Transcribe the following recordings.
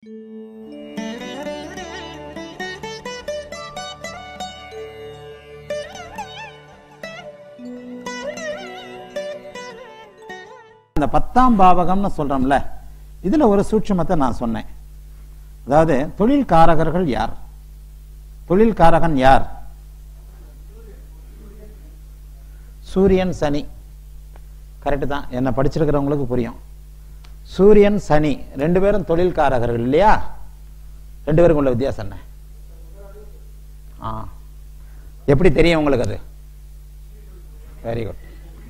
இந்த பத்தாம் பாவகம்னு சொல்றோம்ல இதுல ஒரு சூட்சுமத்தை நான் சொன்னேன் அதாவது தொழில்காரகர்கள் யார் தொழில்காரகன் யார் சூரியன் சனி கரெக்டு தான் என்ன படிச்சிருக்கிறவங்களுக்கு புரியும் சூரியன் சனி ரெண்டு பேரும் தொழில்காரகர்கள் இல்லையா ரெண்டு பேருக்கும் உள்ள வித்தியாசம் என்ன ஆ எப்படி தெரியும் உங்களுக்கு அது வெரி குட்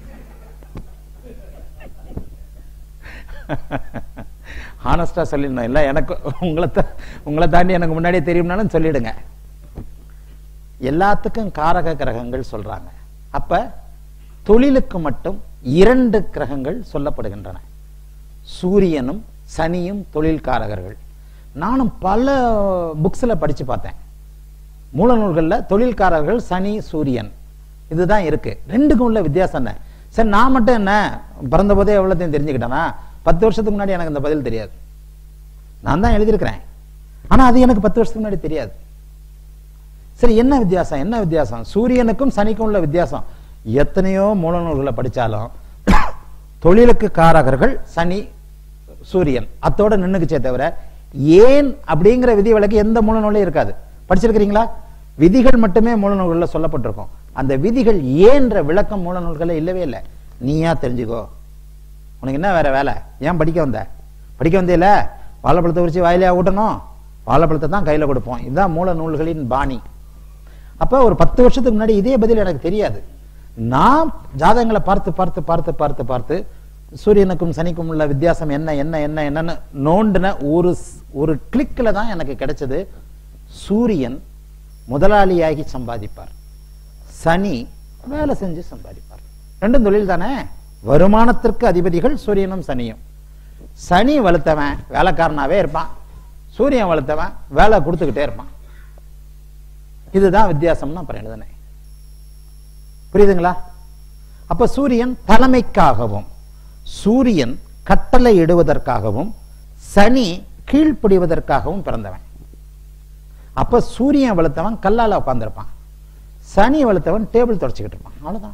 ஹானஸ்டா சொல்லிடணும் இல்ல எனக்கு உங்களை தா- உங்களை தாண்டி எனக்கு முன்னாடியே தெரியும்னாலும் சொல்லிடுங்க எல்லாத்துக்கும் காரக கிரகங்கள் சொல்றாங்க அப்ப தொழிலுக்கு மட்டும் இரண்டு கிரகங்கள் சொல்லப்படுகின்றன சூரியனும் சனியும் தொழில்காரகர்கள் நானும் பல புக்ஸ்ல படிச்சு பார்த்தேன் மூல நூல்கள்ல தொழில்காரர்கள் சனி சூரியன் இதுதான் இருக்கு ரெண்டுக்கும் உள்ள வித்தியாசம் என்ன சரி நான் மட்டும் என்ன பிறந்த போதே எவ்வளோத்தையும் தெரிஞ்சுக்கிட்டேனா பத்து வருஷத்துக்கு முன்னாடி எனக்கு இந்த பதில் தெரியாது நான் தான் எழுதியிருக்கிறேன் ஆனா அது எனக்கு பத்து வருஷத்துக்கு முன்னாடி தெரியாது சரி என்ன வித்தியாசம் என்ன வித்தியாசம் சூரியனுக்கும் சனிக்கும் உள்ள வித்தியாசம் எத்தனையோ மூல நூல்களை படிச்சாலும் தொழிலுக்கு காரகர்கள் சனி சூரியன் அத்தோட நின்னுக்குச்சே தவிர ஏன் அப்படிங்கிற விதி விலக்கு எந்த மூல நூலையும் இருக்காது படிச்சிருக்கிறீங்களா விதிகள் மட்டுமே மூல நூல்கள்ல சொல்லப்பட்டிருக்கும் அந்த விதிகள் ஏன்ற விளக்கம் மூல நூல்களே இல்லவே இல்லை நீயா தெரிஞ்சுக்கோ உனக்கு என்ன வேற வேலை ஏன் படிக்க வந்த படிக்க வந்தேல வாழைப்பழத்தை உரிச்சு வாயிலையா ஊட்டணும் வாழைப்பழத்தை தான் கையில கொடுப்போம் இதுதான் மூல நூல்களின் பாணி அப்ப ஒரு பத்து வருஷத்துக்கு முன்னாடி இதே பதில் எனக்கு தெரியாது நான் ஜாதகங்களை பார்த்து பார்த்து பார்த்து பார்த்து பார்த்து சூரியனுக்கும் சனிக்கும் உள்ள வித்தியாசம் என்ன என்ன என்ன என்னன்னு நோண்டின ஒரு ஸ்- ஒரு கிளிக்கில் தான் எனக்கு கிடைச்சது சூரியன் முதலாளியாகி சம்பாதிப்பார் சனி வேலை செஞ்சு சம்பாதிப்பார் ரெண்டும் தொழில் தானே வருமானத்திற்கு அதிபதிகள் சூரியனும் சனியும் சனி வலுத்தவன் வேலைக்காரனாவே இருப்பான் சூரியன் வலுத்தவன் வேலை கொடுத்துக்கிட்டே இருப்பான் இதுதான் வித்தியாசம்னு அப்புறம் எழுதினேன் புரியுதுங்களா அப்ப சூரியன் தலைமைக்காகவும் சூரியன் கட்டளை இடுவதற்காகவும் சனி கீழ்ப்படிவதற்காகவும் பிறந்தவன் அப்ப சூரியன் வலுத்தவன் கல்லால உட்கார்ந்திருப்பான் சனி வலுத்தவன் டேபிள் தொடச்சுக்கிட்டு இருப்பான் அவ்வளவுதான்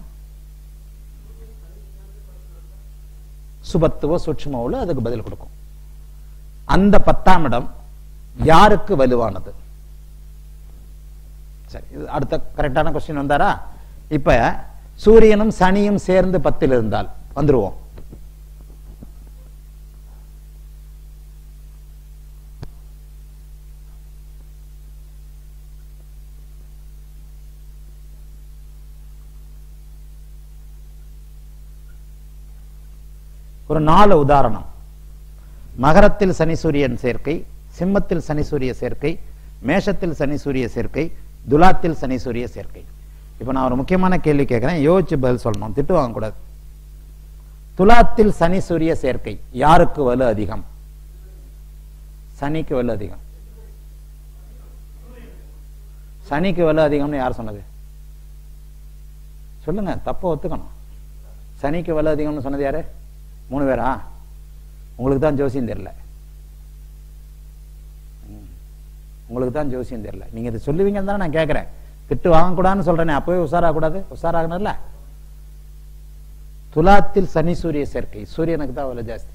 சுபத்துவ சூட்சுமவுல அதுக்கு பதில் கொடுக்கும் அந்த பத்தாம் இடம் யாருக்கு வலுவானது சரி இது அடுத்த கரெக்டான கொஸ்டின் வந்தாரா இப்ப சூரியனும் சனியும் சேர்ந்து பத்தில் இருந்தால் வந்துருவோம் ஒரு நாலு உதாரணம் மகரத்தில் சனி சூரியன் சேர்க்கை சிம்மத்தில் சனி சூரிய சேர்க்கை மேஷத்தில் சனி சூரிய சேர்க்கை துலாத்தில் சனி சூரிய சேர்க்கை இப்போ நான் ஒரு முக்கியமான கேள்வி கேட்கிறேன் யோசிச்சு பதில் சொல்லணும் திட்டு வாங்கக்கூடாது துலாத்தில் சனி சூரிய சேர்க்கை யாருக்கு வலு அதிகம் சனிக்கு வலு அதிகம் சனிக்கு வலு அதிகம்னு யார் சொன்னது சொல்லுங்க தப்ப ஒத்துக்கணும் சனிக்கு வலு அதிகம்னு சொன்னது யாரு மூணு பேரா உங்களுக்கு தான் ஜோசியம் தெரியல ம். உங்களுக்கு தான் ஜோசியம் தெரியல நீங்க இதை சொல்லுவீங்கன்னு தானே நான் கேட்கிறேன் திட்டு வாங்கக்கூடாதுன்னு சொல்றேனே அப்பவே உஷாராகக்கூடாது உஷாராகணும்ல துலாத்தில் சனி சூரிய சேர்க்கை சூரியனுக்கு தான் அவ்வளவு ஜாஸ்தி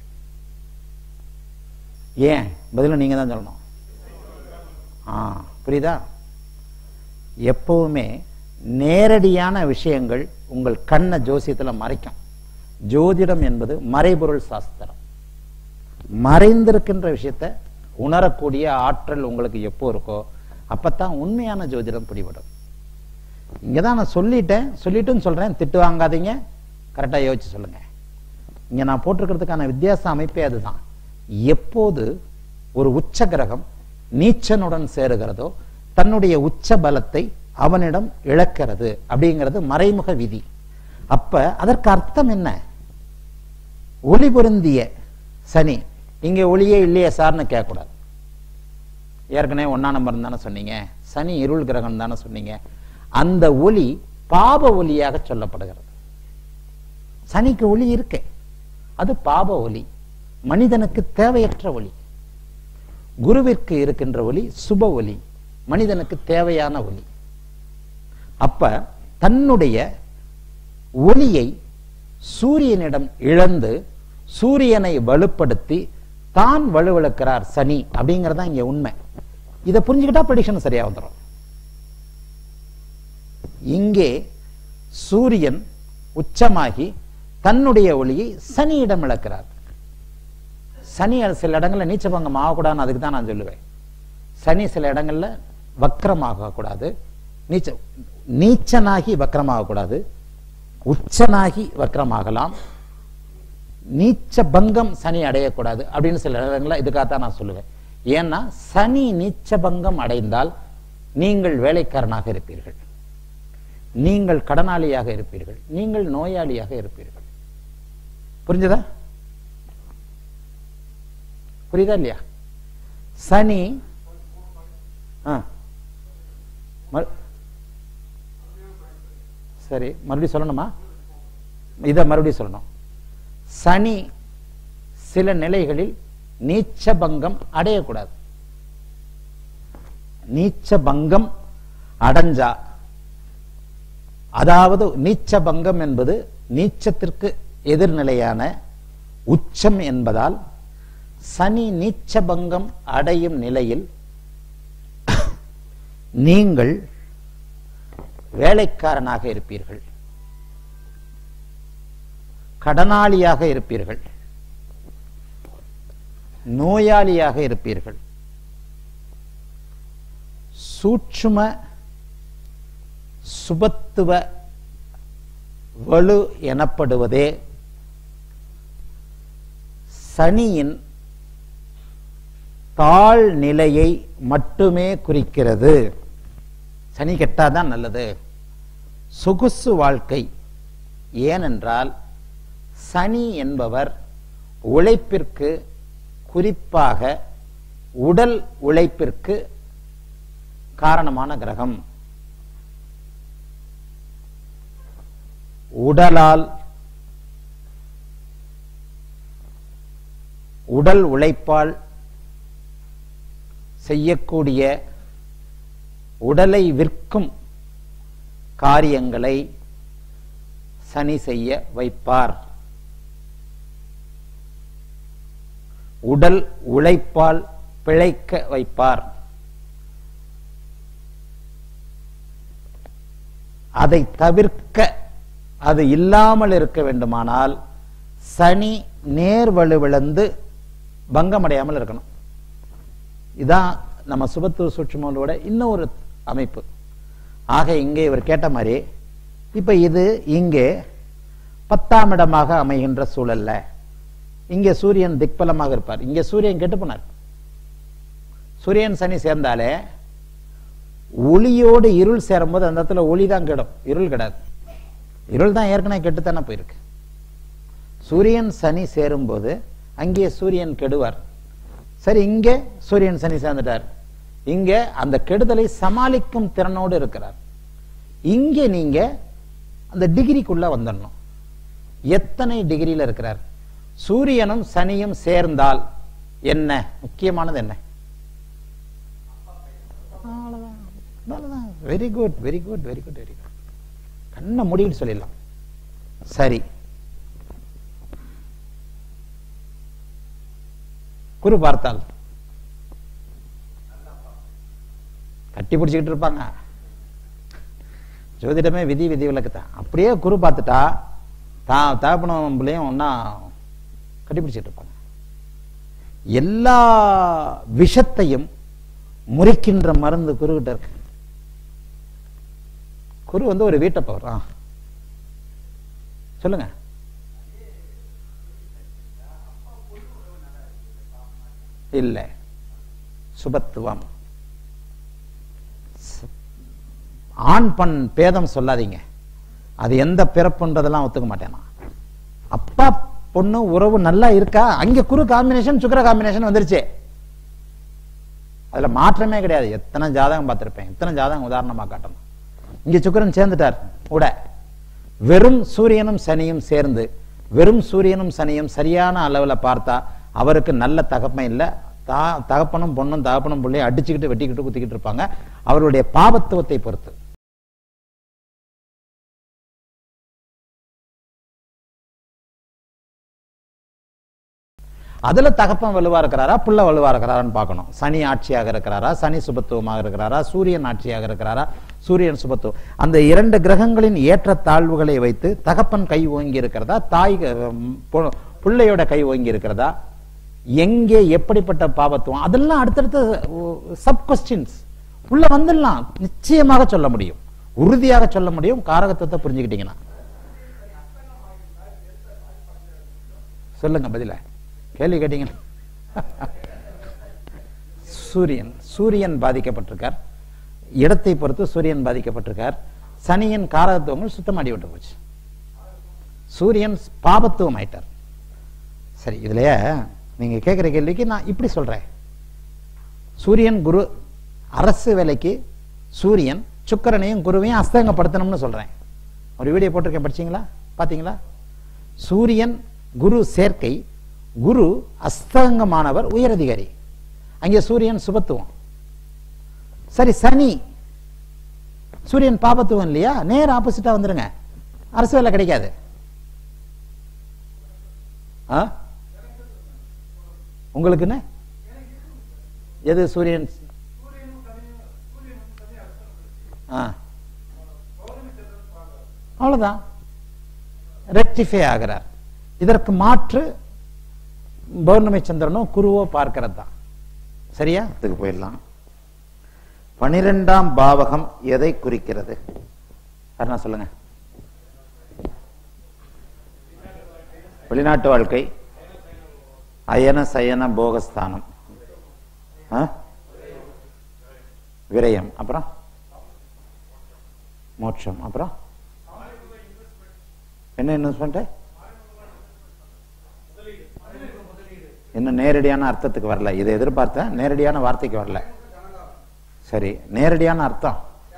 ஏன் பதில நீங்க தான் சொல்லணும் ஆ புரியுதா எப்பவுமே நேரடியான விஷயங்கள் உங்கள் கண்ணை ஜோசியத்துல மறைக்கும் ஜோதிடம் என்பது மறைபொருள் சாஸ்திரம் மறைந்திருக்கின்ற விஷயத்தை உணரக்கூடிய ஆற்றல் உங்களுக்கு எப்போ இருக்கோ அப்பதான் உண்மையான ஜோதிடம் பிடிபடும் இங்கதான் நான் சொல்லிட்டேன் சொல்லிட்டுன்னு சொல்றேன் திட்டு வாங்காதீங்க கரெக்டா யோசிச்சு சொல்லுங்க இங்க நான் போட்டிருக்கிறதுக்கான வித்தியாச அமைப்பே அதுதான் எப்போது ஒரு உச்ச கிரகம் நீச்சனுடன் சேருகிறதோ தன்னுடைய உச்ச பலத்தை அவனிடம் இழக்கிறது அப்படிங்கிறது மறைமுக விதி அப்ப அதற்கு அர்த்தம் என்ன ஒளி பொருந்திய சனி இங்க ஒளியே இல்லையே சார்னு கேட்கக்கூடாது ஏற்கனவே ஒன்னா நம்பர் தானே சொன்னீங்க சனி இருள் கிரகம் தானே சொன்னீங்க அந்த ஒளி பாப ஒளியாக சொல்லப்படுகிறது சனிக்கு ஒளி இருக்கு அது பாப ஒளி மனிதனுக்கு தேவையற்ற ஒளி குருவிற்கு இருக்கின்ற ஒளி சுப ஒளி மனிதனுக்கு தேவையான ஒளி அப்ப தன்னுடைய ஒளியை சூரியனிடம் இழந்து சூரியனை வலுப்படுத்தி தான் வலுவிழக்கிறார் சனி அப்படிங்கறதா இங்க உண்மை இதை புரிஞ்சுக்கிட்டா ப்ரெடிக்ஷன் சரியா வந்துடும் இங்கே சூரியன் உச்சமாகி தன்னுடைய ஒளியை சனியிடம் இழக்கிறார் சனி சில இடங்கள்ல நீச்சபங்கம் ஆகக்கூடாதுன்னு அதுக்கு தான் நான் சொல்லுவேன் சனி சில இடங்கள்ல வக்கரமாக கூடாது நீச்ச நீச்சனாகி வக்கரமாக உச்சனாகி வக்கரமாகலாம் நீச்ச பங்கம் சனி அடையக்கூடாது அப்படின்னு சில இடங்கள்ல இதுக்காகத்தான் நான் சொல்லுவேன் ஏன்னா சனி நீச்ச பங்கம் அடைந்தால் நீங்கள் வேலைக்காரனாக இருப்பீர்கள் நீங்கள் கடனாளியாக இருப்பீர்கள் நீங்கள் நோயாளியாக இருப்பீர்கள் புரிஞ்சதா புரியுதா இல்லையா சனி ஆ. மறு- சரி மறுபடியும் சொல்லணுமா இதை மறுபடியும் சொல்லணும் சனி சில நிலைகளில் நீச்ச பங்கம் அடையக்கூடாது நீச்ச பங்கம் அடைஞ்சா அதாவது நீச்ச பங்கம் என்பது நீச்சத்திற்கு எதிர்நிலையான உச்சம் என்பதால் சனி நீச்ச பங்கம் அடையும் நிலையில் நீங்கள் வேலைக்காரனாக இருப்பீர்கள் கடனாளியாக இருப்பீர்கள் நோயாளியாக இருப்பீர்கள் சூட்சும சுபத்துவ வலு எனப்படுவதே சனியின் தாழ் நிலையை மட்டுமே குறிக்கிறது சனி கெட்டாதான் நல்லது சொகுசு வாழ்க்கை ஏனென்றால் சனி என்பவர் உழைப்பிற்கு குறிப்பாக உடல் உழைப்பிற்கு காரணமான கிரகம் உடலால் உடல் உழைப்பால் செய்யக்கூடிய உடலை விற்கும் காரியங்களை சனி செய்ய வைப்பார் உடல் உழைப்பால் பிழைக்க வைப்பார் அதை தவிர்க்க அது இல்லாமல் இருக்க வேண்டுமானால் சனி நேர்வலுவிழந்து பங்கமடையாமல் இருக்கணும் இதான் நம்ம சுபத்துவ சூட்சுமங்களோட இன்னொரு அமைப்பு ஆக இங்கே இவர் கேட்ட மாதிரி இப்ப இது இங்கே பத்தாம் இடமாக அமைகின்ற சூழல்ல இங்க சூரியன் திக்பலமாக இருப்பார் இங்க சூரியன் கெட்டு போனார் சூரியன் சனி சேர்ந்தாலே ஒளியோடு இருள் சேரும்போது அந்த இடத்துல ஒளி தான் கெடும் இருள் கிடையாது இருள் தான் ஏற்கனவே கெட்டுத்தானே போயிருக்கு சூரியன் சனி சேரும்போது அங்கே சூரியன் கெடுவார் சரி இங்கே சூரியன் சனி சேர்ந்துட்டார் இங்க அந்த கெடுதலை சமாளிக்கும் திறனோடு இருக்கிறார் இங்கே நீங்க அந்த டிகிரிக்குள்ள வந்துடணும் எத்தனை டிகிரியில இருக்கிறார் சூரியனும் சனியும் சேர்ந்தால் என்ன முக்கியமானது என்ன very good very good very good very good கண்ணை முடின்னு சொல்லிடலாம் சரி குரு பார்த்தால் கட்டி பிடிச்சிக்கிட்டு இருப்பாங்க ஜோதிடமே விதி விதி விலக்கு தான் அப்படியே குரு பார்த்துட்டா தான் தகப்பனும் பிள்ளையும் ஒன்னா கட்டி பிடிச்சிட்டு இருப்பாங்க எல்லா விஷத்தையும் முறிக்கின்ற மருந்து குரு கிட்ட இருக்கு குரு வந்து ஒரு வீட்டை பவர் ஆ சொல்லுங்க இல்ல சுபத்துவம் ச- ஆண் பண் பேதம் சொல்லாதீங்க அது எந்த பிறப்புன்றதெல்லாம் ஒத்துக்க மாட்டேன் நான் அப்பா பொண்ணு உறவு நல்லா இருக்கா அங்க குரு காம்பினேஷன் சுக்கிர காம்பினேஷன் வந்துருச்சு அதுல மாற்றமே கிடையாது எத்தனை ஜாதகம் பார்த்திருப்பேன் எத்தனை ஜாதகம் உதாரணமா காட்டணும் இங்க சுக்கிரன் சேர்ந்துட்டார் கூட வெறும் சூரியனும் சனியும் சேர்ந்து வெறும் சூரியனும் சனியும் சரியான அளவுல பார்த்தா அவருக்கு நல்ல தகப்பன் இல்ல தா தகப்பனும் பொண்ணும் தகப்பனும் பிள்ளையும் அடிச்சுக்கிட்டு வெட்டிக்கிட்டு குத்திக்கிட்டு இருப்பாங்க அவருடைய பாவத்துவத்தை பொறுத்து அதுல தகப்பன் வலுவா இருக்கிறாரா புள்ள வலுவா இருக்கிறாரான்னு பார்க்கணும் சனி ஆட்சியாக இருக்கிறாரா சனி சுபத்துவமாக இருக்கிறாரா சூரியன் ஆட்சியாக இருக்கிறாரா சூரியன் சுபத்துவம் அந்த இரண்டு கிரகங்களின் ஏற்ற தாழ்வுகளை வைத்து தகப்பன் கை ஓங்கி இருக்கிறதா தாய் உம், பொ- பிள்ளையோட கை ஓங்கி இருக்கிறதா எங்கே எப்படிப்பட்ட பாவத்துவம் அதெல்லாம் அடுத்தடுத்த சப் கொஸ்டின்ஸ் உள்ள வந்துடலாம் நிச்சயமாக சொல்ல முடியும் உறுதியாக சொல்ல முடியும் காரகத்துவத்தை புரிஞ்சுக்கிட்டீங்கன்னா சொல்லுங்க பதில கேள்வி கேட்டீங்க சூரியன் சூரியன் பாதிக்கப்பட்டிருக்கார் இடத்தை பொறுத்து சூரியன் பாதிக்கப்பட்டிருக்கார் சனியின் காரகத்துவங்கள் சுத்தமாடி விட்டு போச்சு சூரியன் பாபத்துவம் ஆயிட்டார் சரி இதுலயே நீங்க கேட்கிற கேள்விக்கு நான் இப்படி சொல்றேன் சூரியன் குரு அரசு வேலைக்கு சூரியன் சுக்கிரனையும் குருவையும் அஸ்தங்கப்படுத்தணும்னு சொல்றேன் ஒரு வீடியோ போட்டிருக்கேன் படிச்சீங்களா பாத்தீங்களா சூரியன் குரு சேர்க்கை குரு அஸ்தங்கமானவர் உயரதிகாரி அங்கே சூரியன் சுபத்துவம் சரி சனி சூரியன் பாபத்துவம் இல்லையா நேர் ஆப்போசிட்டா வந்துருங்க அரசு வேலை கிடைக்காது ஆ? உங்களுக்குன்னு எது சூரியன் ஆ அவ்வளவுதான் ரெக்டிஃபை ஆகிறார் இதற்கு மாற்று பௌர்ணமி சந்திரனோ குருவோ பார்க்கிறது தான் சரியா இதுக்கு போயிடலாம் பனிரெண்டாம் பாவகம் எதை குறிக்கிறது அருணா சொல்லுங்க வெளிநாட்டு வாழ்க்கை அயன சயன போகஸ்தானம் ஆ? விரயம் அப்புறம் மோட்சம் அப்புறம் என்ன இன்வெஸ்ட்மெண்ட் இன்னும் நேரடியான அர்த்தத்துக்கு வரல இதை எதிர்பார்த்தேன் நேரடியான வார்த்தைக்கு வரல சரி நேரடியான அர்த்தம்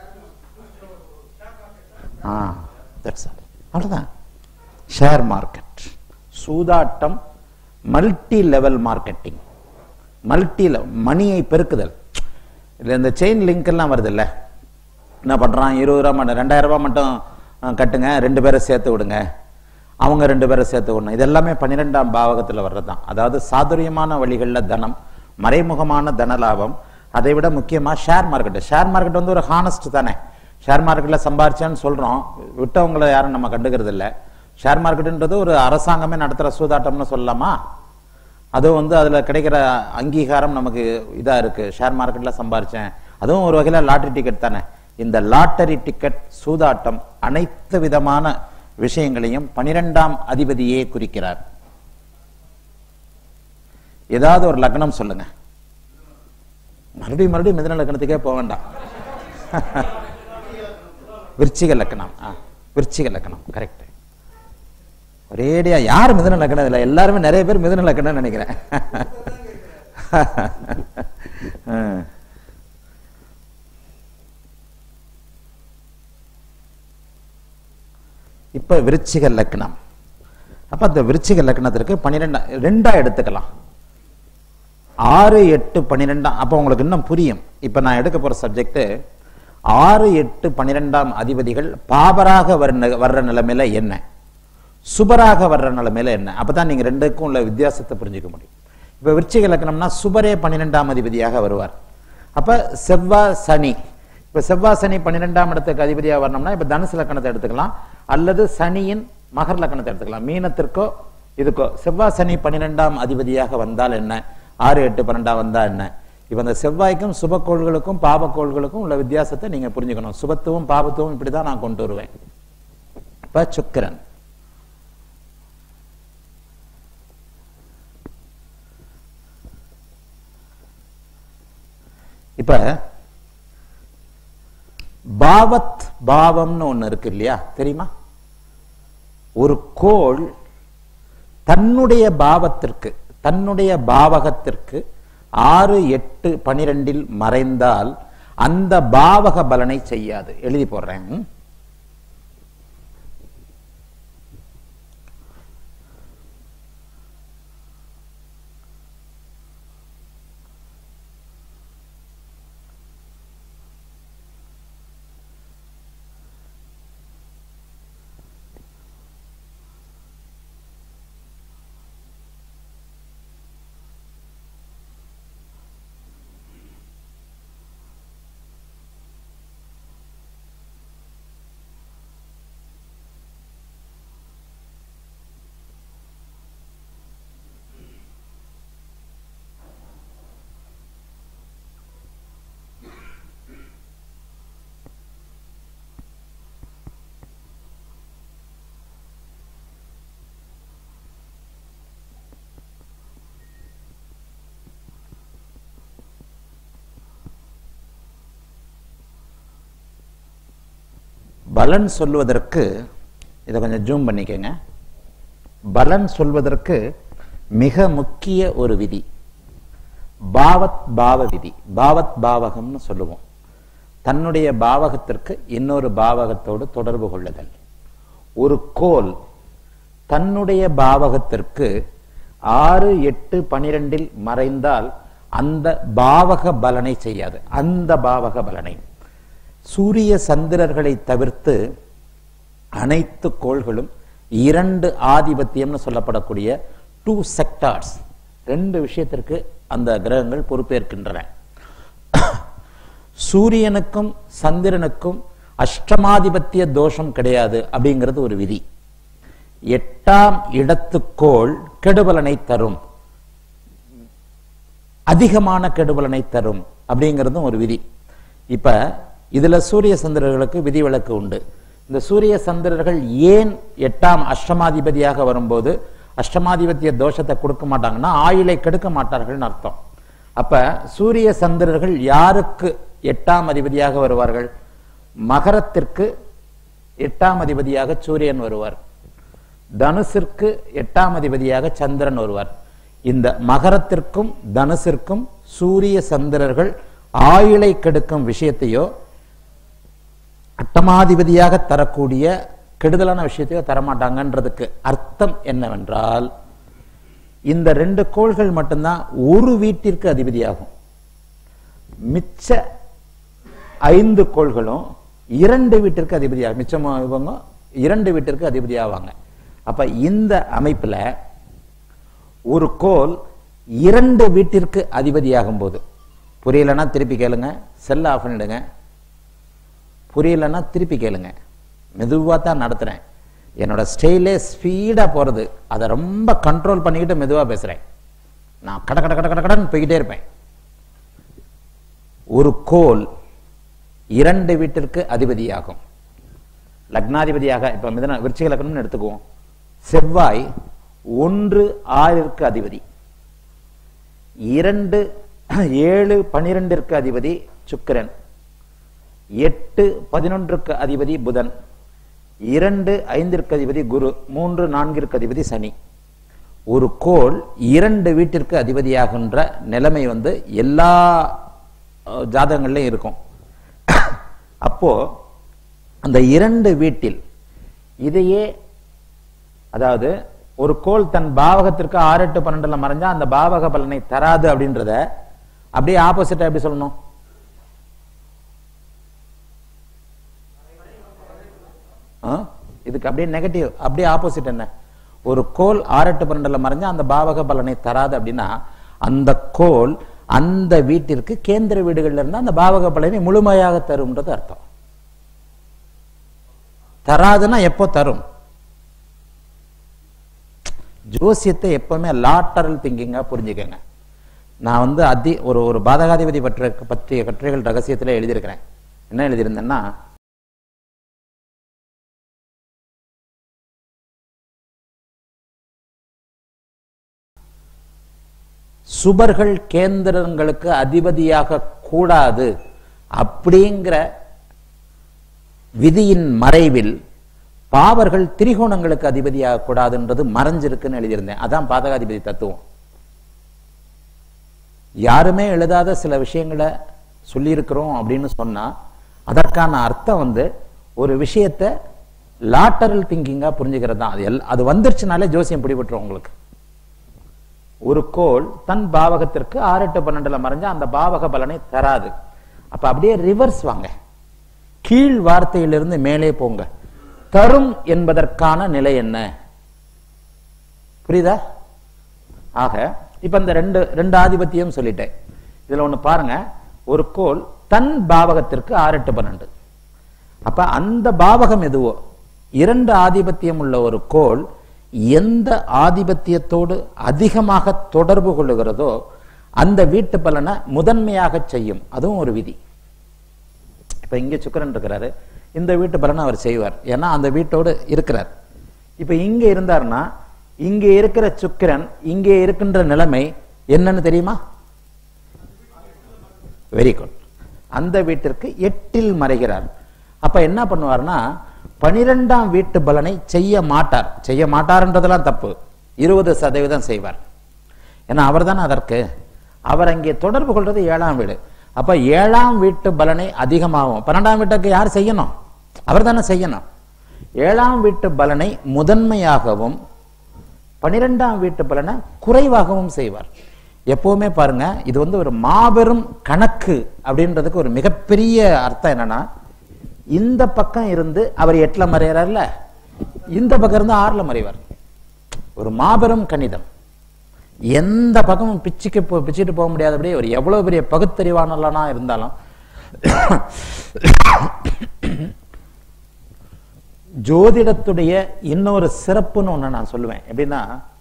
ஆ தட்ஸ் அவ்வளோதான் ஷேர் மார்க்கெட் சூதாட்டம் மல்டி லெவல் மார்க்கெட்டிங் மல்டி மணியை பெருக்குதல் இல்லை இந்த செயின் லிங்க் எல்லாம் வருது இல்ல என்ன பண்றான் இருபது ரூபா மட்டும் ரெண்டாயிரம் ரூபாய் மட்டும் அஹ், கட்டுங்க ரெண்டு பேரை சேர்த்து விடுங்க அவங்க ரெண்டு பேரை சேர்த்து விடணும் இது எல்லாமே பன்னிரெண்டாம் பாவகத்தில் வர்றது தான் அதாவது சாதுரியமான வழிகளில் தனம் மறைமுகமான தன லாபம் அதை விட முக்கியமா ஷேர் மார்க்கெட் ஷேர் மார்க்கெட் வந்து ஒரு ஹானஸ்ட் தானே ஷேர் மார்க்கெட்ல சம்பாரிச்சேன்னு சொல்றோம் விட்டவங்களை யாரும் நம்ம கண்டுக்கிறது இல்ல ஷேர் மார்க்கெட்ன்றது ஒரு அரசாங்கமே நடத்துற சூதாட்டம்னு சொல்லலாமா அதுவும் வந்து அதுல கிடைக்கிற அங்கீகாரம் நமக்கு இதா இருக்கு ஷேர் மார்க்கெட்ல சம்பாரிச்சேன் அதுவும் ஒரு வகையில லாட்டரி டிக்கெட் தானே இந்த லாட்டரி டிக்கெட் சூதாட்டம் அனைத்து விதமான விஷயங்களையும் பனிரெண்டாம் அதிபதியே குறிக்கிறார் ஏதாவது ஒரு லக்னம் சொல்லுங்க மறுபடியும் மறுபடியும் மிதன லக்னத்துக்கே போக வேண்டாம் விருச்சிக லக்னம் ஆ விருச்சிக லக்னம் கரெக்ட் ஒரேடியா யார் மிதன லக்னம் இல்லை எல்லாருமே நிறைய பேர் மிதன லக்னம் நினைக்கிறேன் ஆ. இப்ப விருச்சிக லக்னம் அப்ப அந்த விருச்சிக லக்னத்திற்கு பன்னிரெண்டா ரெண்டா எடுத்துக்கலாம் ஆறு எட்டு பன்னிரெண்டாம் அப்போ உங்களுக்கு இன்னும் புரியும் இப்ப நான் எடுக்க போற சப்ஜெக்ட் ஆறு எட்டு பன்னிரெண்டாம் அதிபதிகள் பாபராக வர்ற வர்ற நிலைமையில என்ன சுபராக வர்ற நிலைமையில என்ன அப்பதான் நீங்க ரெண்டுக்கும் உள்ள வித்தியாசத்தை புரிஞ்சுக்க முடியும் இப்ப விருச்சிக லக்னம்னா சுபரே பன்னிரெண்டாம் அதிபதியாக வருவார் அப்ப செவ்வாய் சனி இப்ப செவ்வாய் சனி பன்னிரெண்டாம் இடத்துக்கு அதிபதியாக வரணும்னா இப்ப தனுசு லக்கணத்தை எடுத்துக்கலாம் அல்லது சனியின் மகர் லக்கணத்தை எடுத்துக்கலாம் மீனத்திற்கோ இதுக்கோ செவ்வாய் சனி பன்னிரெண்டாம் அதிபதியாக வந்தால் என்ன ஆறு எட்டு பன்னெண்டாம் வந்தா என்ன இப்ப இந்த செவ்வாய்க்கும் சுபக்கோள்களுக்கும் பாபக்கோள்களுக்கும் உள்ள வித்தியாசத்தை நீங்க புரிஞ்சுக்கணும் சுபத்துவம் பாபத்துவம் இப்படிதான் நான் கொண்டு வருவேன் இப்ப சுக்கிரன் இப்ப பாவத் பாவம்னு ஒண்ணு இருக்கு இல்லையா தெரியுமா ஒரு கோள் தன்னுடைய பாவத்திற்கு தன்னுடைய பாவகத்திற்கு ஆறு எட்டு பனிரெண்டில் மறைந்தால் அந்த பாவக பலனை செய்யாது எழுதி போடுறேன் பலன் சொல்வதற்கு இதை கொஞ்சம் ஜூம் பண்ணிக்கங்க பலன் சொல்வதற்கு மிக முக்கிய ஒரு விதி பாவத் பாவ விதி பாவத் பாவகம்னு சொல்லுவோம் தன்னுடைய பாவகத்திற்கு இன்னொரு பாவகத்தோடு தொடர்பு கொள்ளுதல் ஒரு கோல் தன்னுடைய பாவகத்திற்கு ஆறு எட்டு பனிரெண்டில் மறைந்தால் அந்த பாவக பலனை செய்யாது அந்த பாவக பலனை சூரிய சந்திரர்களை தவிர்த்து அனைத்து கோள்களும் இரண்டு ஆதிபத்தியம்னு சொல்லப்படக்கூடிய டூ செக்டார்ஸ் ரெண்டு விஷயத்திற்கு அந்த கிரகங்கள் பொறுப்பேற்கின்றன சூரியனுக்கும் சந்திரனுக்கும் அஷ்டமாதிபத்திய தோஷம் கிடையாது அப்படிங்கிறது ஒரு விதி எட்டாம் இடத்துக்கோள் கெடுபலனை தரும் அதிகமான கெடுபலனை தரும் அப்படிங்கிறதும் ஒரு விதி இப்ப இதுல சூரிய சந்திரர்களுக்கு விதிவிலக்கு உண்டு இந்த சூரிய சந்திரர்கள் ஏன் எட்டாம் அஷ்டமாதிபதியாக வரும்போது அஷ்டமாதிபத்திய தோஷத்தை கொடுக்க மாட்டாங்கன்னா ஆயுளை கெடுக்க மாட்டார்கள்னு அர்த்தம் அப்ப சூரிய சந்திரர்கள் யாருக்கு எட்டாம் அதிபதியாக வருவார்கள் மகரத்திற்கு எட்டாம் அதிபதியாக சூரியன் வருவார் தனுசிற்கு எட்டாம் அதிபதியாக சந்திரன் வருவார் இந்த மகரத்திற்கும் தனுசிற்கும் சூரிய சந்திரர்கள் ஆயுளை கெடுக்கும் விஷயத்தையோ அட்டமாதிபதியாக தரக்கூடிய கெடுதலான விஷயத்தையோ தரமாட்டாங்கன்றதுக்கு அர்த்தம் என்னவென்றால் இந்த ரெண்டு கோள்கள் மட்டும்தான் ஒரு வீட்டிற்கு அதிபதியாகும் மிச்ச ஐந்து கோள்களும் இரண்டு வீட்டிற்கு அதிபதியாகும் மிச்சம் இவங்க இரண்டு வீட்டிற்கு அதிபதியாவாங்க அப்ப இந்த அமைப்புல ஒரு கோல் இரண்டு வீட்டிற்கு அதிபதியாகும் போது புரியலன்னா திருப்பி கேளுங்க செல்ல ஆஃப் பண்ணிடுங்க புரியலன்னா திருப்பி கேளுங்க மெதுவாக தான் நடத்துறேன் என்னோட ஸ்டைலே ஸ்பீடாக போகிறது அதை ரொம்ப கண்ட்ரோல் பண்ணிக்கிட்டு மெதுவாக பேசுகிறேன் நான் கட கட கட கட கடன்னு போய்கிட்டே இருப்பேன் ஒரு கோல் இரண்டு வீட்டிற்கு அதிபதியாகும் லக்னாதிபதியாக இப்ப மிதன விருச்சிக லக்னம்னு எடுத்துக்குவோம் செவ்வாய் ஒன்று ஆறிற்கு அதிபதி இரண்டு ஏழு பனிரெண்டிற்கு அதிபதி சுக்கிரன் எட்டு பதினொன்றுக்கு அதிபதி புதன் இரண்டு ஐந்திற்கு அதிபதி குரு மூன்று நான்கிற்கு அதிபதி சனி ஒரு கோள் இரண்டு வீட்டிற்கு அதிபதியாகின்ற நிலைமை வந்து எல்லா அஹ், ஜாதகங்கள்லயும் இருக்கும் அப்போ அந்த இரண்டு வீட்டில் இதையே அதாவது ஒரு கோள் தன் பாவகத்திற்கு ஆறு எட்டு பன்னெண்டுல மறைஞ்சா அந்த பாவக பலனை தராது அப்படின்றத அப்படியே ஆப்போசிட்டா எப்படி சொல்லணும் ஆ? இதுக்கு அப்படியே நெகட்டிவ் அப்படியே ஆப்போசிட் என்ன ஒரு கோல் ஆறு எட்டு பன்னெண்டுல மறைஞ்சா அந்த பாவக பலனை தராது அப்படின்னா அந்த கோல் அந்த வீட்டிற்கு கேந்திர வீடுகள்ல இருந்து அந்த பாவக பலனை முழுமையாக தரும்ன்றது அர்த்தம் தராதுன்னா எப்போ தரும் ஜோசியத்தை எப்பவுமே லாட்டரல் திங்கிங்கா புரிஞ்சுக்கங்க நான் வந்து அதி ஒரு ஒரு பாதகாதிபதி பற்ற பற்றிய கட்டுரைகள் ரகசியத்துல எழுதியிருக்கிறேன் என்ன எழுதியிருந்தேன்னா சுபர்கள் கேந்திரங்களுக்கு அதிபதியாக கூடாது அப்படிங்கிற விதியின் மறைவில் பாவர்கள் திரிகோணங்களுக்கு அதிபதியாக கூடாதுன்றது மறைஞ்சிருக்குன்னு எழுதியிருந்தேன் அதான் பாதகாதிபதி தத்துவம் யாருமே எழுதாத சில விஷயங்களை சொல்லியிருக்கிறோம் அப்படின்னு சொன்னா அதற்கான அர்த்தம் வந்து ஒரு விஷயத்தை லாட்டரல் திங்கிங்கா புரிஞ்சுக்கிறது தான் அது எல் அது வந்துருச்சுனாலே ஜோசியம் பிடிபட்டுரும் உங்களுக்கு ஒரு கோள் தன் பாவகத்திற்கு ஆறு எட்டு பன்னெண்டுல மறைஞ்சா அந்த பாவக பலனை தராது அப்ப அப்படியே ரிவர்ஸ் வாங்க கீழ் வார்த்தையிலிருந்து மேலே போங்க தரும் என்பதற்கான நிலை என்ன புரியுதா ஆக இப்ப இந்த ரெண்டு ரெண்டு ஆதிபத்தியம் சொல்லிட்டேன் இதுல ஒண்ணு பாருங்க ஒரு கோள் தன் பாவகத்திற்கு ஆறு எட்டு பன்னெண்டு அப்ப அந்த பாவகம் எதுவோ இரண்டு ஆதிபத்தியம் உள்ள ஒரு கோள் எந்த ஆதிபத்தியத்தோடு அதிகமாக தொடர்பு கொள்ளுகிறதோ அந்த வீட்டு பலனை முதன்மையாக செய்யும் அதுவும் ஒரு விதி இப்ப இங்க சுக்கிரன் இருக்கிறாரு இந்த வீட்டு பலனை அவர் செய்வார் ஏன்னா அந்த வீட்டோடு இருக்கிறார் இப்ப இங்க இருந்தாருன்னா இங்க இருக்கிற சுக்கிரன் இங்கே இருக்கின்ற நிலைமை என்னன்னு தெரியுமா வெரி குட் அந்த வீட்டிற்கு எட்டில் மறைகிறார் அப்ப என்ன பண்ணுவார்னா பனிரெண்டாம் வீட்டு பலனை செய்ய மாட்டார் செய்ய மாட்டார்ன்றதெல்லாம் தப்பு இருபது சதவீதம் செய்வார் ஏன்னா அவர் தானே அதற்கு அவர் அங்கே தொடர்பு கொள்றது ஏழாம் வீடு அப்ப ஏழாம் வீட்டு பலனை அதிகமாகும் பன்னெண்டாம் வீட்டுக்கு யார் செய்யணும் அவர் தானே செய்யணும் ஏழாம் வீட்டு பலனை முதன்மையாகவும் பனிரெண்டாம் வீட்டு பலனை குறைவாகவும் செய்வார் எப்பவுமே பாருங்க இது வந்து ஒரு மாபெரும் கணக்கு அப்படின்றதுக்கு ஒரு மிகப்பெரிய அர்த்தம் என்னன்னா இந்த பக்கம் இருந்து அவர் எட்டுல மறையறாருல இந்த பக்கம் இருந்து ஆறுல மறைவார் ஒரு மாபெரும் கணிதம் எந்த பக்கமும் பிச்சுக்கு போ பிச்சுட்டு போக முடியாதபடி ஒரு எவ்வளவு பெரிய பகுத்தறிவானலனா இருந்தாலும் ஜோதிடத்துடைய இன்னொரு சிறப்புன்னு ஒண்ணு நான் சொல்லுவேன் எப்படின்னா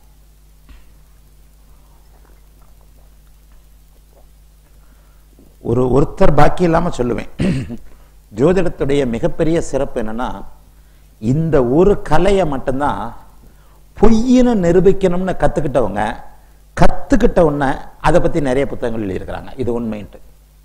ஒரு ஒருத்தர் பாக்கி இல்லாம சொல்லுவேன் ஜோதிடத்துடைய மிகப்பெரிய சிறப்பு என்னன்னா இந்த ஒரு கலையை மட்டும்தான் பொய்யின்னு நிரூபிக்கணும்னு கத்துக்கிட்டவங்க கத்துக்கிட்ட உடனே அதை பத்தி நிறைய புத்தகங்கள் எழுதியிருக்கிறாங்க இது உண்மைன்ட்டு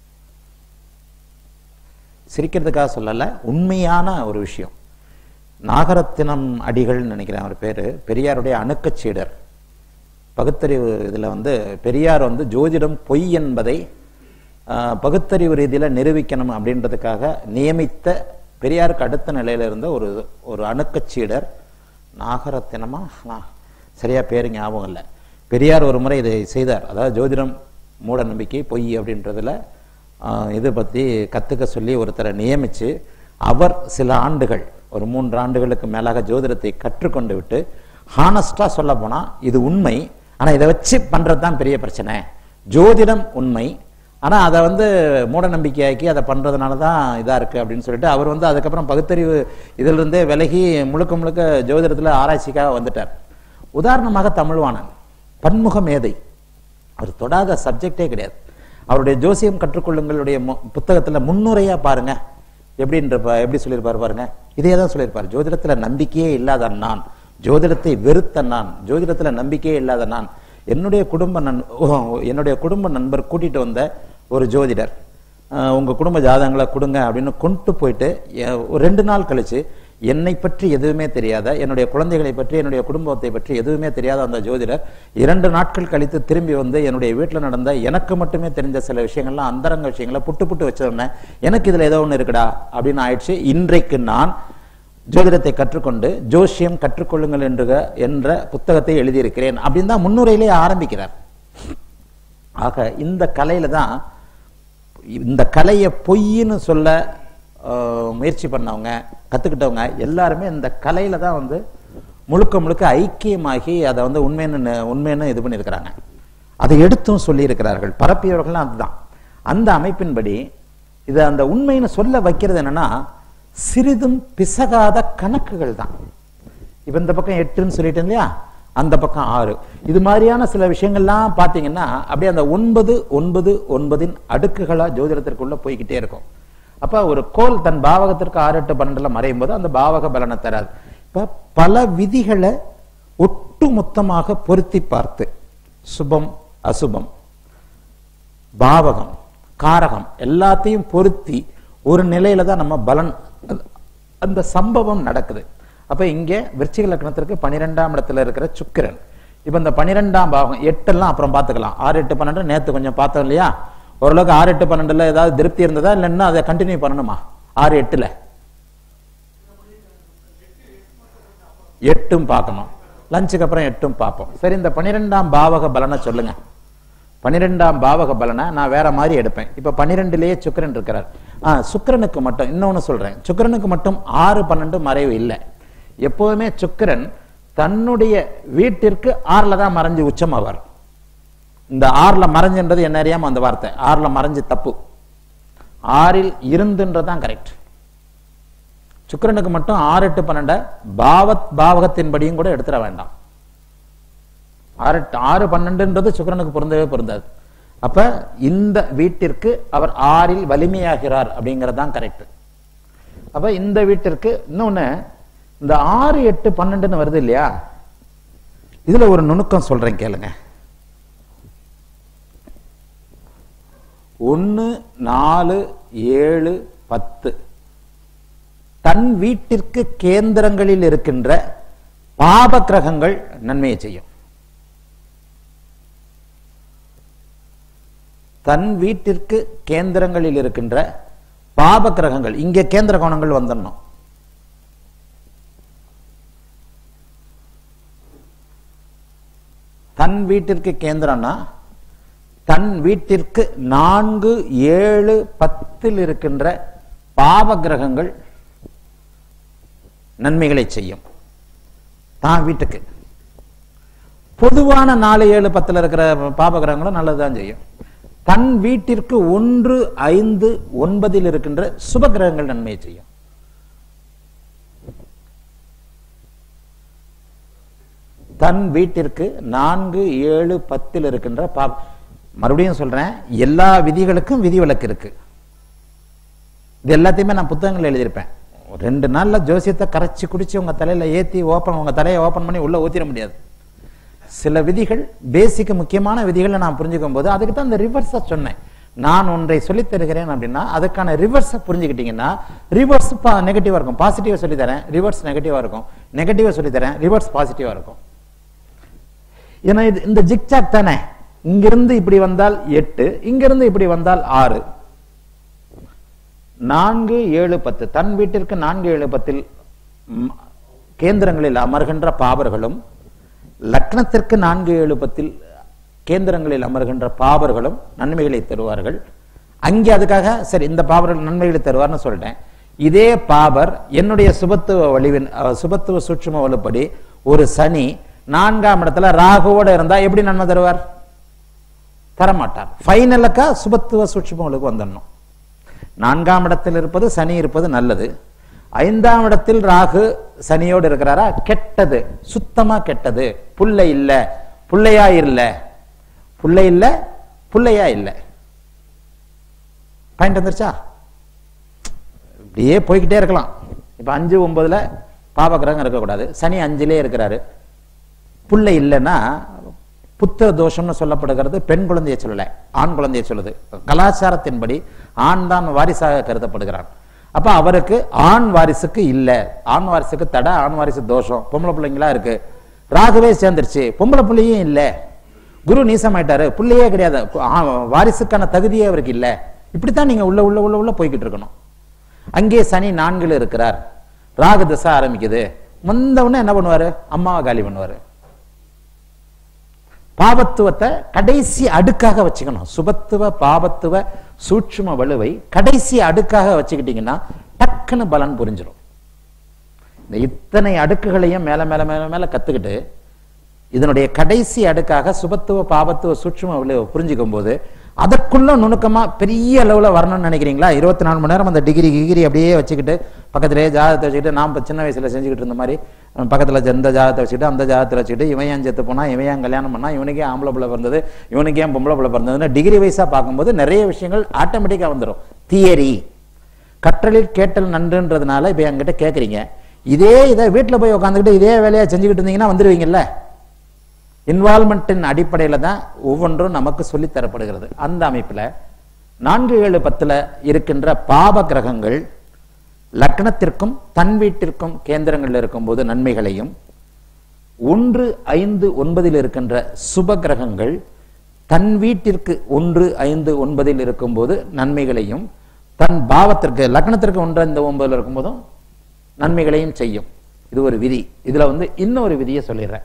சிரிக்கிறதுக்காக சொல்லல உண்மையான ஒரு விஷயம் நாகரத்தினம் அடிகள்னு நினைக்கிறேன் அவர் பேரு பெரியாருடைய அணுக்கச் சீடர் பகுத்தறிவு இதுல வந்து பெரியார் வந்து ஜோதிடம் பொய் என்பதை ஆஹ், பகுத்தறிவு ரீதியில நிரூபிக்கணும் அப்படின்றதுக்காக நியமித்த பெரியாருக்கு அடுத்த நிலையில இருந்த ஒரு ஒரு அணுக்கச் சீடர் நாகரத்தினமா நான் சரியா பேரு ஞாபகம் இல்லை பெரியார் ஒரு முறை இதை செய்தார் அதாவது ஜோதிடம் மூட நம்பிக்கை பொய் அப்படின்றதுல ஆஹ், இது பத்தி கத்துக்க சொல்லி ஒருத்தரை நியமிச்சு அவர் சில ஆண்டுகள் ஒரு மூன்று ஆண்டுகளுக்கு மேலாக ஜோதிடத்தை கற்றுக்கொண்டு விட்டு ஹானஸ்டா சொல்ல போனா இது உண்மை ஆனா இதை வச்சு பண்றது தான் பெரிய பிரச்சனை ஜோதிடம் உண்மை ஆனா அதை வந்து மூட நம்பிக்கையாக்கி அதை பண்றதுனால தான் இதா இருக்கு அப்படின்னு சொல்லிட்டு அவர் வந்து அதுக்கப்புறம் பகுத்தறிவு இதுல இருந்தே விலகி முழுக்க முழுக்க ஜோதிடத்துல ஆராய்ச்சிக்காக வந்துட்டார் உதாரணமாக தமிழ்வாணன் பன்முக மேதை அவர் தொடாத சப்ஜெக்டே கிடையாது அவருடைய ஜோசியம் கற்றுக்கொள்ளுங்களுடைய மு- புத்தகத்துல முன்னுரையா பாருங்க எப்படின்ற ப- எப்படி சொல்லியிருப்பாரு பாருங்க இதே தான் சொல்லியிருப்பார் ஜோதிடத்துல நம்பிக்கையே இல்லாத நான் ஜோதிடத்தை வெறுத்த நான் ஜோதிடத்துல நம்பிக்கையே இல்லாத நான் என்னுடைய குடும்ப நண் ஓ, என்னுடைய குடும்ப நண்பர் கூட்டிட்டு வந்த ஒரு ஜோதிடர் அஹ், உங்க குடும்ப ஜாதகங்களை கொடுங்க அப்படின்னு கொண்டு போயிட்டு எ- ஒரு ரெண்டு நாள் கழிச்சு என்னை பற்றி எதுவுமே தெரியாத என்னுடைய குழந்தைகளை பற்றி என்னுடைய குடும்பத்தை பற்றி எதுவுமே தெரியாத அந்த ஜோதிடர் இரண்டு நாட்கள் கழித்து திரும்பி வந்து என்னுடைய வீட்டில் நடந்த எனக்கு மட்டுமே தெரிஞ்ச சில விஷயங்கள்லாம் அந்தரங்க விஷயங்களை புட்டு புட்டு வச்சிருந்தே எனக்கு இதுல ஏதோ ஒன்று இருக்குடா அப்படின்னு ஆயிடுச்சு இன்றைக்கு நான் ஜோதிடத்தை கற்றுக்கொண்டு ஜோசியம் கற்றுக்கொள்ளுங்கள் என்ற என்ற புத்தகத்தை எழுதியிருக்கிறேன் அப்படின்னு தான் முன்னுரையிலே ஆரம்பிக்கிறார் ஆக இந்த கலையில தான் இந்த கலையை பொய்ன்னு சொல்ல அஹ், முயற்சி பண்ணவங்க கத்துக்கிட்டவங்க எல்லாருமே இந்த கலையில தான் வந்து முழுக்க முழுக்க ஐக்கியமாகி அதை வந்து உண்மைன்னு ந- உண்மைன்னு இது பண்ணியிருக்கிறாங்க அதை எடுத்தும் சொல்லி இருக்கிறார்கள் பரப்பியவர்கள்லாம் அதுதான் அந்த அமைப்பின்படி இது அந்த உண்மைன்னு சொல்ல வைக்கிறது என்னன்னா சிறிதும் பிசகாத கணக்குகள் தான் இப்ப இந்த பக்கம் எட்டுன்னு சொல்லிட்டேன் இல்லையா அந்த பக்கம் ஆறு இது மாதிரியான சில விஷயங்கள்லாம் பாத்தீங்கன்னா அப்படியே அந்த ஒன்பது ஒன்பது ஒன்பதின் அடுக்குகளா ஜோதிடத்திற்குள்ள போய்கிட்டே இருக்கும் அப்ப ஒரு கோல் தன் பாவகத்திற்கு ஆறு எட்டு பன்னெண்டுல மறையும் போது அந்த பாவக பலனை தராது இப்ப பல விதிகளை ஒட்டு மொத்தமாக பொருத்தி பார்த்து சுபம் அசுபம் பாவகம் காரகம் எல்லாத்தையும் பொருத்தி ஒரு நிலையில தான் நம்ம பலன் அது- அந்த சம்பவம் நடக்குது அப்ப இங்க விருச்சிக லக்னத்திற்கு பனிரெண்டாம் இடத்துல இருக்கிற சுக்கிரன் இப்ப இந்த பனிரெண்டாம் பாவம் எட்டெல்லாம் அப்புறம் பார்த்துக்கலாம் ஆறு எட்டு பன்னெண்டு நேத்து கொஞ்சம் பார்த்தோம் இல்லையா ஓரளவுக்கு ஆறு எட்டு பன்னெண்டுல ஏதாவது திருப்தி இருந்ததா இல்ல இன்னும் அதை கண்டினியூ பண்ணணுமா ஆறு எட்டுல எட்டும் பார்க்கணும் லஞ்சுக்கு அப்புறம் எட்டும் பார்ப்போம் சரி இந்த பனிரெண்டாம் பாவக பலனை சொல்லுங்க பனிரெண்டாம் பாவக பலனை நான் வேற மாதிரி எடுப்பேன் இப்ப பனிரெண்டுலயே சுக்கிரன் இருக்கிறார் ஆ சுக்கிரனுக்கு மட்டும் இன்னொன்னு சொல்றேன் சுக்கிரனுக்கு மட்டும் ஆறு பன்னெண்டு மறைவு இல்லை எப்போதுமே சுக்கிரன் தன்னுடைய வீட்டிற்கு ஆறுல தான் மறைஞ்சு உச்சமாவார் இந்த ஆறுல மறைஞ்சுன்றது என்ன அறியாம அந்த வார்த்தை ஆறுல மறைஞ்சு தப்பு ஆறில் இருந்துன்றதான் கரெக்ட் சுக்கிரனுக்கு மட்டும் ஆறு எட்டு பன்னெண்ட பாவத் பாவகத்தின்படியும் கூட எடுத்துட வேண்டாம் ஆறு எட்டு- ஆறு பன்னெண்டுன்றது சுக்கிரனுக்கு பொருந்தவே பொருந்தாது அப்ப இந்த வீட்டிற்கு அவர் ஆறில் வலிமையாகிறார் அப்படிங்கிறது தான் கரெக்ட் அப்ப இந்த வீட்டிற்கு இன்னொன்னு இந்த ஆறு எட்டு பன்னெண்டுன்னு வருது இல்லையா இதுல ஒரு நுணுக்கம் சொல்றேன் கேளுங்க ஒன்னு நாலு ஏழு பத்து தன் வீட்டிற்கு கேந்திரங்களில் இருக்கின்ற பாப கிரகங்கள் நன்மையை செய்யும் தன் வீட்டிற்கு கேந்திரங்களில் இருக்கின்ற பாப கிரகங்கள் இங்கே கேந்திர கோணங்கள் வந்துடணும் தன் வீட்டிற்கு கேந்திரம்னா தன் வீட்டிற்கு நான்கு ஏழு பத்தில் இருக்கின்ற பாவ கிரகங்கள் நன்மைகளை செய்யும் தான் வீட்டுக்கு பொதுவான நாலு ஏழு பத்துல இருக்கிற பாப கிரகங்களும் நல்லதுதான் செய்யும் தன் வீட்டிற்கு ஒன்று ஐந்து ஒன்பதில் இருக்கின்ற சுப கிரகங்கள் நன்மையை செய்யும் தன் வீட்டிற்கு நான்கு ஏழு பத்தில் இருக்கின்ற பாப மறுபடியும் சொல்றேன் எல்லா விதிகளுக்கும் விதிவிலக்கு இருக்கு இது எல்லாத்தையுமே நான் புத்தகங்கள் எழுதியிருப்பேன் ஒரு ரெண்டு நாள்ல ஜோசியத்தை கரைச்சி குடிச்சு உங்க தலையில ஏத்தி ஓப்பன் உங்க தலையை ஓப்பன் பண்ணி உள்ள ஊத்திட முடியாது சில விதிகள் பேசிக் முக்கியமான விதிகளை நான் புரிஞ்சுக்கும் போது அதுக்கு தான் இந்த ரிவர்ஸ சொன்னேன் நான் ஒன்றை சொல்லித் தருகிறேன் அப்படின்னா அதுக்கான ரிவர்ஸை புரிஞ்சுக்கிட்டீங்கன்னா ரிவர்ஸ் நெகட்டிவா இருக்கும் பாசிட்டிவா சொல்லி தரேன் ரிவர்ஸ் நெகட்டிவா இருக்கும் நெகட்டிவா சொல்லி தரேன் ரிவர்ஸ் பாசிட்டிவா இருக்கும் ஏன்னா இது இந்த ஜிக்சாக் தானே இங்கிருந்து இப்படி வந்தால் எட்டு இங்கிருந்து இப்படி வந்தால் ஆறு நான்கு ஏழு பத்து தன் வீட்டிற்கு நான்கு ஏழு பத்தில் ம், கேந்திரங்களில் அமர்கின்ற பாவர்களும் லக்னத்திற்கு நான்கு ஏழு பத்தில் கேந்திரங்களில் அமர்கின்ற பாவர்களும் நன்மைகளை தருவார்கள் அங்கே அதுக்காக சரி இந்த பாபர்கள் நன்மைகளை தருவார்னு சொல்லிட்டேன் இதே பாபர் என்னுடைய சுபத்துவ வலிவின் அஹ், சுபத்துவ சூட்சும வலுப்படி ஒரு சனி நான்காம் இடத்துல ராகுவோட இருந்தா எப்படி நன்மை தருவார் தரமாட்டார் ஃபைனலுக்கா சுபத்துவ சூட்சுமங்களுக்கு வந்துடணும் நான்காம் இடத்தில் இருப்பது சனி இருப்பது நல்லது ஐந்தாம் இடத்தில் ராகு சனியோடு இருக்கிறாரா கெட்டது சுத்தமா கெட்டது புல்லை இல்ல புள்ளையா இல்ல புள்ளை இல்ல புள்ளையா இல்ல பாயிண்ட் வந்துருச்சா இப்படியே போய்கிட்டே இருக்கலாம் இப்ப அஞ்சு ஒன்பதுல பாபகிரகம் இருக்கக்கூடாது சனி அஞ்சிலே இருக்கிறாரு புள்ளை இல்லைன்னா புத்திர தோஷம்னு சொல்லப்படுகிறது பெண் குழந்தையை சொல்லல ஆண் குழந்தையை சொல்லுது கலாச்சாரத்தின்படி ஆண் தான் வாரிசாக கருதப்படுகிறான் அப்ப அவருக்கு ஆண் வாரிசுக்கு இல்ல ஆண் வாரிசுக்கு தடை ஆண் வாரிசு தோஷம் பொம்பளை பிள்ளைங்களா இருக்கு ராகுவே சேர்ந்துருச்சு பொம்பளை பிள்ளையும் இல்ல குரு நீசமாயிட்டாரு பிள்ளையே கிடையாது ஆ, வாரிசுக்கான தகுதியே அவருக்கு இல்ல இப்படித்தான் நீங்க உள்ள உள்ள உள்ள உள்ள போய்கிட்டு இருக்கணும் அங்கே சனி நான்கில் இருக்கிறார் ராகு திசை ஆரம்பிக்குது வந்த உடனே என்ன பண்ணுவாரு அம்மாவை காலி பண்ணுவாரு பாபத்துவத்தை கடைசி அடுக்காக வச்சுக்கணும் சுபத்துவ பாபத்துவ சூட்சும வலுவை கடைசி அடுக்காக வச்சுக்கிட்டீங்கன்னா டக்குன்னு பலன் புரிஞ்சிடும் இந்த இத்தனை அடுக்குகளையும் மேல மேல மேல மேல கத்துக்கிட்டு இதனுடைய கடைசி அடுக்காக சுபத்துவ பாபத்துவ சூட்சும வலுவை புரிஞ்சுக்கும் போது அதற்குள்ள நுணுக்கமா பெரிய அளவுல வரணும்னு நினைக்கிறீங்களா இருபத்தி நாலு மணி நேரம் அந்த டிகிரி கிகிரி அப்படியே வச்சுக்கிட்டு பக்கத்திலேயே ஜாதகத்தை வச்சுக்கிட்டு நாம் இப்ப சின்ன வயசுல செஞ்சுக்கிட்டு இருந்த மாதிரி அஹ் பக்கத்துல இந்த ஜாதகத்தை வச்சுக்கிட்டு அந்த ஜாதகத்தை வச்சுக்கிட்டு இவன் ஏன் செத்து போனா இவன் ஏன் கல்யாணம் பண்ணா இவனுக்கே ஆம்பளை பிள்ளை பிறந்தது இவனுக்கு ஏன் பொம்பளை பிள்ளை பிறந்ததுன்னு டிகிரி வைஸா பார்க்கும்போது நிறைய விஷயங்கள் ஆட்டோமேட்டிக்கா வந்துடும் தியரி கற்றலில் கேட்டல் நன்றுன்றதுனால இப்ப என்கிட்ட கேக்குறீங்க இதே இதை வீட்டுல போய் உட்காந்துக்கிட்டு இதே வேலையா செஞ்சுக்கிட்டு இருந்தீங்கன்னா வந்துருவீங்கல்ல இன்வால்மெண்ட்டின் அடிப்படையில தான் ஒவ்வொன்றும் நமக்கு சொல்லித் தரப்படுகிறது அந்த அமைப்புல நான்கு ஏழு பத்துல இருக்கின்ற பாப கிரகங்கள் லக்னத்திற்கும் தன் வீட்டிற்கும் கேந்திரங்கள் இருக்கும்போது நன்மைகளையும் ஒன்று ஐந்து ஒன்பதில் இருக்கின்ற சுப கிரகங்கள் தன் வீட்டிற்கு ஒன்று ஐந்து ஒன்பதில் இருக்கும்போது நன்மைகளையும் தன் பாவத்திற்கு லக்னத்திற்கு ஒன்று ஐந்து ஒன்பதில் இருக்கும்போதும் நன்மைகளையும் செய்யும் இது ஒரு விதி இதுல வந்து இன்னொரு விதியை சொல்லிடுறேன்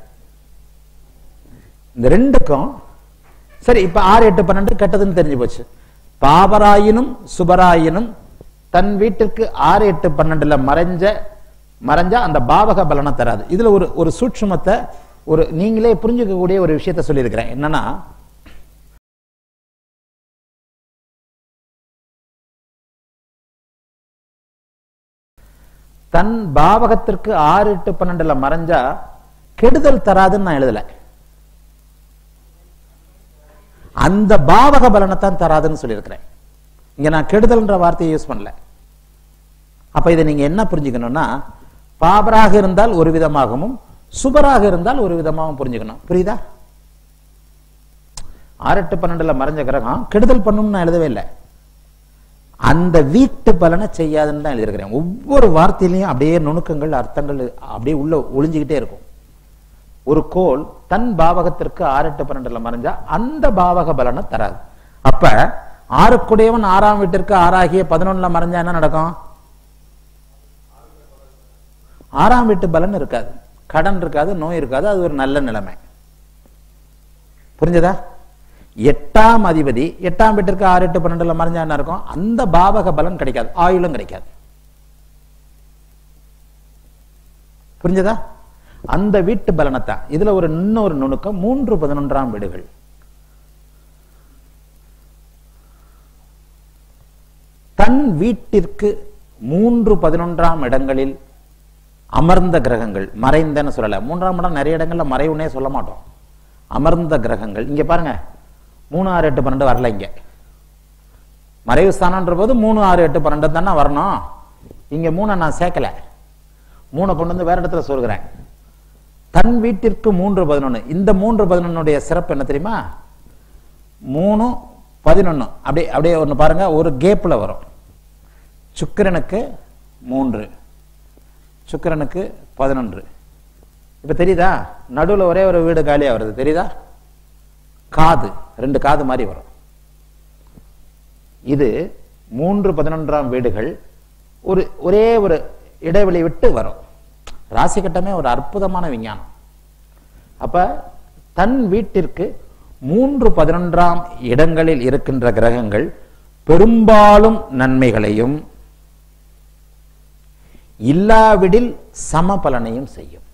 இந்த ரெண்டுக்கும் சரி இப்ப ஆறு எட்டு பன்னெண்டு கெட்டதுன்னு தெரிஞ்சு போச்சு பாபராயினும் சுபராயினும் தன் வீட்டிற்கு ஆறு எட்டு பன்னெண்டுல மறைஞ்ச மறைஞ்சா அந்த பாவக பலனை தராது இதுல ஒரு ஒரு சூட்சுமத்தை ஒரு நீங்களே புரிஞ்சுக்கக்கூடிய ஒரு விஷயத்தை சொல்லியிருக்கிறேன் என்னன்னா தன் பாவகத்திற்கு ஆறு எட்டு பன்னெண்டுல மறைஞ்சா கெடுதல் தராதுன்னு நான் எழுதல அந்த பாவக பலனை தான் தராதுன்னு சொல்லியிருக்கிறேன் இங்க நான் கெடுதல்ன்ற வார்த்தையை யூஸ் பண்ணல அப்ப இதை நீங்க என்ன புரிஞ்சுக்கணும்னா பாபராக இருந்தால் ஒரு விதமாகவும் சுபராக இருந்தால் ஒரு விதமாகவும் புரிஞ்சுக்கணும் புரியுதா ஆறு எட்டு பன்னெண்டுல மறைஞ்ச கிரகம் கெடுதல் பண்ணும்னு நான் எழுதவே இல்லை அந்த வீட்டு பலனை செய்யாதுன்னு தான் எழுதியிருக்கிறேன் ஒவ்வொரு வார்த்தையிலையும் அப்படியே நுணுக்கங்கள் அர்த்தங்கள் அப்படியே உள்ள ஒளிஞ்சுக்கிட்டே இருக்கும் ஒரு கோல் தன் பாவகத்திற்கு ஆறு எட்டு பன்னெண்டுல மறைஞ்சா அந்த பாவக பலனை தராது அப்ப ஆறுக்குடையவன் ஆறாம் வீட்டிற்கு ஆறாகிய பதினொன்னுல மறைஞ்சா என்ன நடக்கும் ஆறாம் வீட்டு பலன் இருக்காது கடன் இருக்காது நோய் இருக்காது அது ஒரு நல்ல நிலைமை புரிஞ்சதா எட்டாம் அதிபதி எட்டாம் வீட்டிற்கு ஆறு எட்டு பன்னெண்டுல மறைஞ்சா என்ன இருக்கும் அந்த பாவக பலன் கிடைக்காது ஆயுளும் கிடைக்காது புரிஞ்சதா அந்த வீட்டு பலனத்தான் இதுல ஒரு இன்னொரு நுணுக்கம் மூன்று பதினொன்றாம் வீடுகள் தன் வீட்டிற்கு மூன்று பதினொன்றாம் இடங்களில் அமர்ந்த கிரகங்கள் மறைந்தன்னு சொல்லல மூன்றாம் இடம் நிறைய இடங்கள்ல மறைவுனே சொல்ல மாட்டோம் அமர்ந்த கிரகங்கள் இங்க பாருங்க மூணு ஆறு எட்டு பன்னெண்டு வரல இங்க மறைவு ஸ்தானம்ன்ற போது மூணு ஆறு எட்டு பன்னெண்டு தானே வரணும் இங்க மூணை நான் சேர்க்கல மூணை கொண்டு வந்து வேற இடத்துல சொல்கிறேன் தன் வீட்டிற்கு மூன்று பதினொன்னு இந்த மூன்று பதினொன்னுடைய சிறப்பு என்ன தெரியுமா மூணு பதினொன்னு அப்படியே அப்படியே ஒன்று பாருங்க ஒரு கேப்ல வரும் சுக்கிரனுக்கு மூன்று சுக்கிரனுக்கு பதினொன்று இப்ப தெரியுதா நடுவுல ஒரே ஒரு வீடு காலியா வருது தெரியுதா காது ரெண்டு காது மாதிரி வரும் இது மூன்று பதினொன்றாம் வீடுகள் ஒரு ஒரே ஒரு இடைவெளி விட்டு வரும் ராசி கட்டமே ஒரு அற்புதமான விஞ்ஞானம் அப்ப தன் வீட்டிற்கு மூன்று பதினொன்றாம் இடங்களில் இருக்கின்ற கிரகங்கள் பெரும்பாலும் நன்மைகளையும் இல்லாவிடில் சம பலனையும் செய்யும்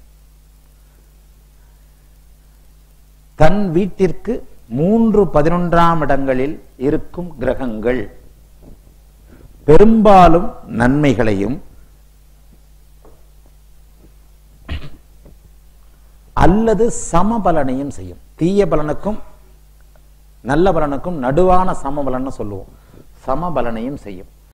தன் வீட்டிற்கு மூன்று பதினொன்றாம் இடங்களில் இருக்கும் கிரகங்கள் பெரும்பாலும் நன்மைகளையும் அல்லது சம பலனையும் செய்யும் தீய பலனுக்கும் நல்ல பலனுக்கும் நடுவான சம பலன்னு சொல்லுவோம் சம பலனையும் செய்யும்